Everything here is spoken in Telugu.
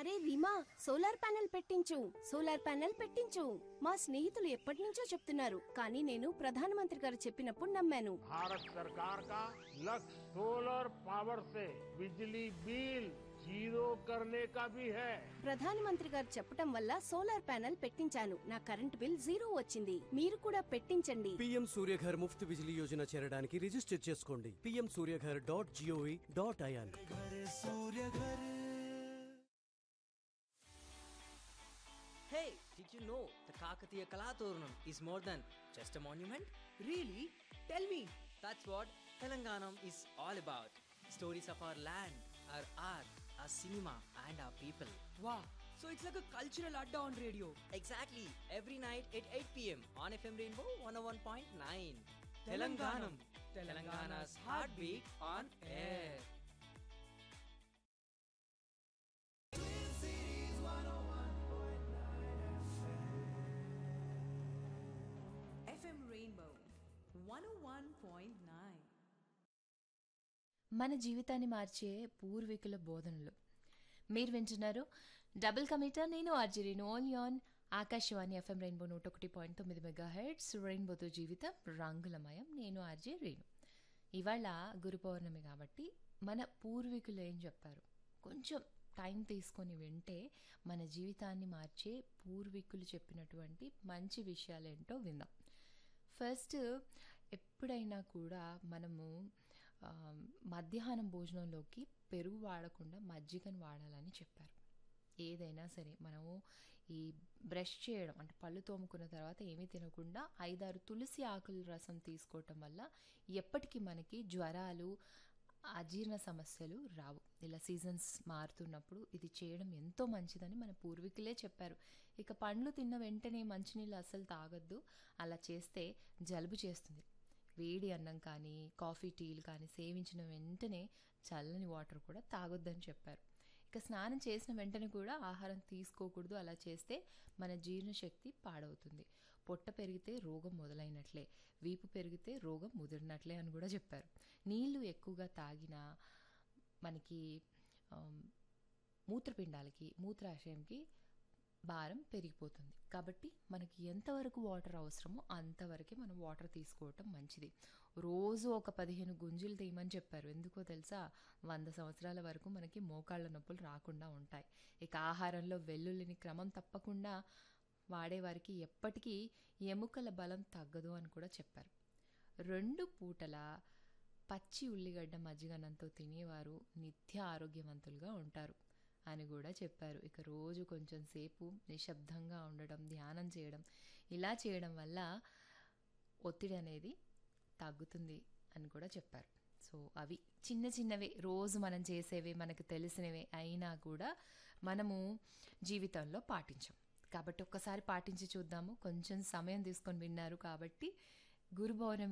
అరే రీమా సోలార్ ప్యానెల్ పెట్టించు సోలార్ ప్యానెల్ పెట్టించు మా స్నేహితులు ఎప్పటి నుంచో చెప్తున్నారు కానీ నేను ప్రధానమంత్రి గారు చెప్పినప్పుడు నమ్మాను भारत सरकार का लक्ष्य सोलर पावर से बिजली बिल जीरो करने का भी है ప్రధానమంత్రి గారు చెప్పటం వల్ల సోలార్ ప్యానెల్ పెట్టించాను నా కరెంట్ బిల్ జీరో వచ్చింది మీరు కూడా పెట్టించండి పీఎం సూర్యఘర్ ముఫ్త్ బిజిలీ యోజన చేరడానికి రిజిస్టర్ చేసుకోండి PM Suryaghar dot GOV dot IN Hey, did you know the Kakatiya Kalaturnam is more than just a monument? Really? Tell me. That's what Telanganam is all about. Stories of our land, our art, our cinema, and our people. Wow. So it's like a cultural adda on radio. Exactly, every night at 8 pm on FM Rainbow 101.9. Telanganam. Telangana's heartbeat on air. FM Rainbow 101.9. మన జీవితాన్ని మార్చే పూర్వీకుల బోధనలు మీరు వింటున్నారు డబుల్ కమిటర్ నేను ఆర్జరీను only on Akashvani FM rainbow నూట ఒకటి పాయింట్ తొమ్మిది మెగా హెడ్స్ రెయిన్బోతో జీవితం రంగులమయం నేను ఆర్జే రేణు ఇవాళ గురు పౌర్ణమి కాబట్టి మన పూర్వీకులు ఏం చెప్పారు కొంచెం టైం తీసుకొని వింటే మన జీవితాన్ని మార్చే పూర్వీకులు చెప్పినటువంటి మంచి విషయాలేంటో విందాం ఫస్ట్ ఎప్పుడైనా కూడా మనము ఆ, మధ్యాహ్నం భోజనంలోకి పెరుగు వాడకుండా మజ్జిగను వాడాలని చెప్పారు ఏదైనా సరే మనము ఈ బ్రష్ చేయడం అంటే పళ్ళు తోముకున్న తర్వాత ఏమీ తినకుండా ఐదారు తులసి ఆకుల రసం తీసుకోవటం వల్ల ఎప్పటికీ మనకి జ్వరాలు అజీర్ణ సమస్యలు రావు ఇలా సీజన్స్ మారుతున్నప్పుడు ఇది చేయడం ఎంతో మంచిదని మన పూర్వీకులే చెప్పారు ఇక పండ్లు తిన్న వెంటనే మంచినీళ్ళు అస్సలు తాగొద్దు అలా చేస్తే జలుబు చేస్తుంది వేడి అన్నం కానీ కాఫీ టీలు కానీ సేవించిన వెంటనే చల్లని వాటర్ కూడా తాగొద్దని చెప్పారు ఇక స్నానం చేసిన వెంటనే కూడా ఆహారం తీసుకోకూడదు అలా చేస్తే మన జీర్ణశక్తి పాడవుతుంది పొట్ట పెరిగితే రోగం మొదలైనట్లే వీపు పెరిగితే రోగం ముదిరినట్లే అని కూడా చెప్పారు నీళ్లు ఎక్కువగా తాగినా మనకి ఆమ్, మూత్రపిండాలకి మూత్రాశయంకి భారం పెరిగిపోతుంది కాబట్టి మనకి ఎంతవరకు వాటర్ అవసరమో అంతవరకే మనం వాటర్ తీసుకోవటం మంచిది రోజు ఒక పదిహేను గుంజులు తీయమని చెప్పారు ఎందుకో తెలుసా వంద సంవత్సరాల వరకు మనకి మోకాళ్ళ నొప్పులు రాకుండా ఉంటాయి ఇక ఆహారంలో వెల్లుల్లిని క్రమం తప్పకుండా వాడేవారికి ఎప్పటికీ ఎముకల బలం తగ్గదు అని కూడా చెప్పారు రెండు పూటల పచ్చి ఉల్లిగడ్డ మజ్జిగనంతో తినేవారు నిత్య ఆరోగ్యవంతులుగా ఉంటారు అని కూడా చెప్పారు ఇక రోజు కొంచెం సేపు నిశ్శబ్దంగా ఉండడం ధ్యానం చేయడం ఇలా చేయడం వల్ల ఒత్తిడి అనేది తగ్గుతుంది అని కూడా చెప్పారు సో అవి చిన్న చిన్నవే రోజు మనం చేసేవే మనకు తెలిసినవే అయినా కూడా మనము జీవితంలో పాటించాం కాబట్టి ఒక్కసారి పాటించి చూద్దాము కొంచెం సమయం తీసుకొని విన్నారు కాబట్టి గురు పౌర్ణమి